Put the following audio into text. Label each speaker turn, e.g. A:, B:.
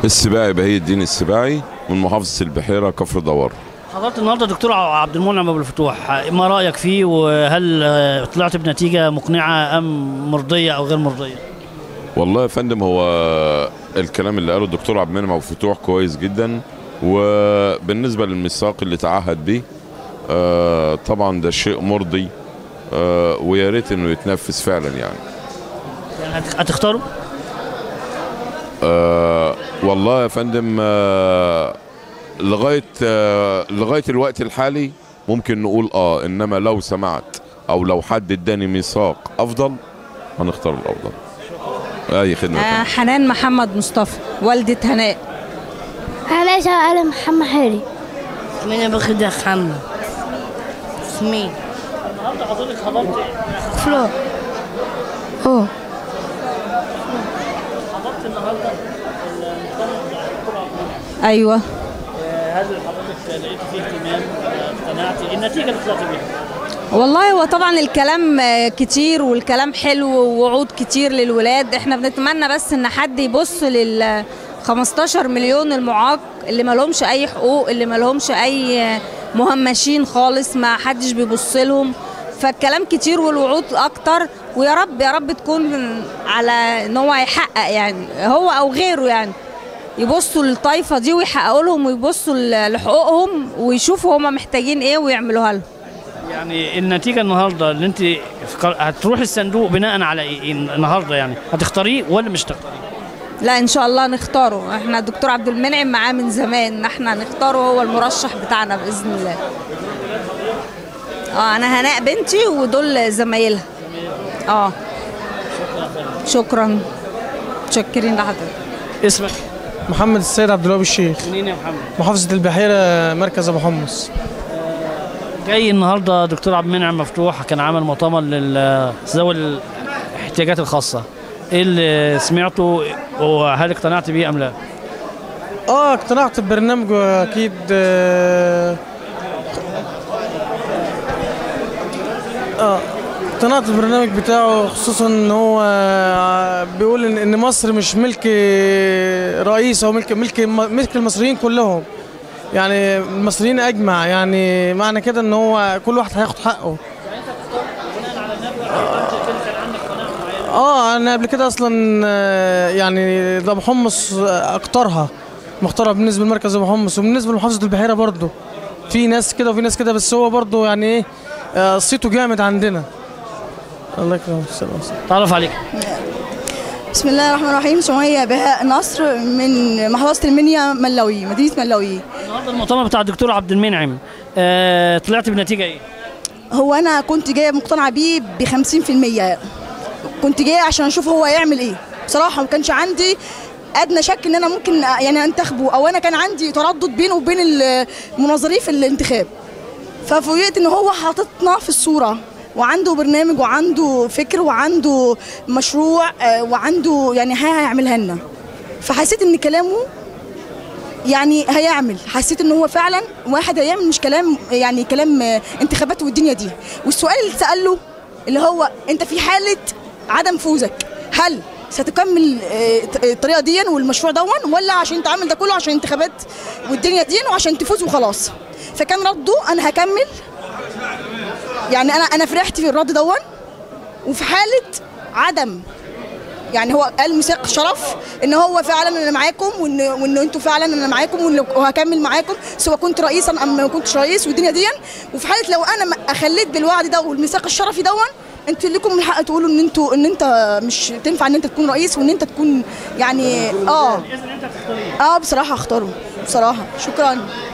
A: السباعي بهي الدين السباعي من محافظة البحيرة كفر دوار
B: حضرت النهارده دكتور عبد المنعم ابو الفتوح ما رايك فيه وهل آه، طلعت بنتيجه مقنعه ام مرضيه او غير مرضيه
A: والله يا فندم هو الكلام اللي قاله الدكتور عبد المنعم أبو فتوح كويس جدا وبالنسبة للميثاق اللي تعهد بيه آه، طبعا ده شيء مرضي آه، ويا ريت انه يتنفذ فعلا يعني
B: يعني هت- هتختاروا
A: آه، والله يا فندم آه، لغايه آه، لغايه الوقت الحالي ممكن نقول اه انما لو سمعت او لو حد اداني ميثاق افضل هنختار الافضل اي خدمه يا
C: آه
A: فندم.
C: حنان محمد مصطفى والدة هناء
D: أنا شغالة محمد حيري
E: من بخدة خمة اسمي
B: النهارده حضرتك حضرت
D: فلور أوه
B: حضرت النهارده
C: ايوه
B: هل حضرتك لقيت فيه اهتمام آه، اقتنعتي النتيجه اللي طلعت بيها
C: والله هو طبعا الكلام آه، كتير والكلام حلو ووعود كتير للولاد احنا بنتمنى بس ان حد يبص لل 15 مليون المعاق اللي ما لهمش اي حقوق اللي ما لهمش اي آه، مهمشين خالص ما حدش بيبص لهم فالكلام كتير والوعود اكتر ويا رب يا رب تكون على ان هو هيحقق يعني هو او غيره يعني يبصوا للطائفه دي ويحققوا لهم ويبصوا ل- لحقوقهم ويشوفوا هما محتاجين ايه ويعملوها لهم
B: يعني النتيجه النهارده اللي انت فكر- هتروح الصندوق بناء على ايه النهارده يعني هتختاريه ولا مش هتختاريه
C: لا ان شاء الله نختاره احنا الدكتور عبد المنعم معاه من زمان ان احنا نختاره هو المرشح بتاعنا باذن الله اه انا هناء بنتي ودول زمايلها اه شكرا متشكرين لحضرتك
B: اسمك
F: محمد السيد عبد الوهاب الشيخ
B: منين يا محمد
F: محافظة البحيرة مركز أبو حمص
B: جاي النهارده دكتور عبد المنعم مفتوح كان عامل مؤتمر لذوي الاحتياجات الخاصه ايه اللي سمعته وهل اقتنعت بيه ام لا؟
F: اه اقتنعت ببرنامجه أكيد آه آه، اقتنعت بالبرنامج بتاعه خصوصا ان هو آه، بيقول ان إن مصر مش ملك رئيس او ملك ملك ملك المصريين كلهم يعني المصريين اجمع يعني معنى كده ان هو كل واحد هياخد حقه اه انا قبل كده اصلا آه، يعني ده ابو حمص آه، اكترها مختارها بالنسبه لمركز ابو حمص وبالنسبه لمحافظه البحيره برضه في ناس كده وفي ناس كده بس هو برضه يعني ايه آه، صيته جامد عندنا الله يكرمك السلام
B: تعرف عليك
G: بسم الله الرحمن الرحيم سمية بهاء نصر من محافظة المنيا ملوي مدينة ملوي
B: النهارده المؤتمر بتاع الدكتور عبد المنعم آه طلعت بنتيجه ايه؟
G: هو أنا كنت جاية مقتنعة بيه ب 50% كنت جاية عشان أشوف هو هيعمل إيه بصراحة ما كانش عندي أدنى شك إن أنا ممكن يعني أنتخبه أو أنا كان عندي تردد بينه وبين المناظرين في الانتخاب ففوجئت إن هو حاططنا في الصورة وعنده برنامج وعنده فكر وعنده مشروع آه، وعنده يعني حاجة هيعملها لنا فحسيت إن كلامه يعني هيعمل حسيت ان هو فعلا واحد هيعمل مش كلام يعني كلام آه، انتخابات والدنيا دي والسؤال اللي سأله اللي هو انت في حالة عدم فوزك هل ستكمل آه، ت- الطريقة دي والمشروع دون ولا عشان انت عامل ده كله عشان انتخابات والدنيا دي وعشان تفوز وخلاص فكان رده انا هكمل يعني انا انا فرحت في الرد دون وفي حالة عدم يعني هو قال ميثاق شرف ان هو فعلا انا معاكم وان وان انتوا فعلا انا معاكم وإن- وهكمل معاكم سواء كنت رئيسا ام ما كنتش رئيس والدنيا دي وفي حاله لو انا ما اخليت بالوعد ده والميثاق الشرفي دون انتوا لكم الحق تقولوا ان انتوا ان انت مش تنفع ان انت تكون رئيس وان انت تكون يعني اه اه بصراحه اختاره بصراحه شكرا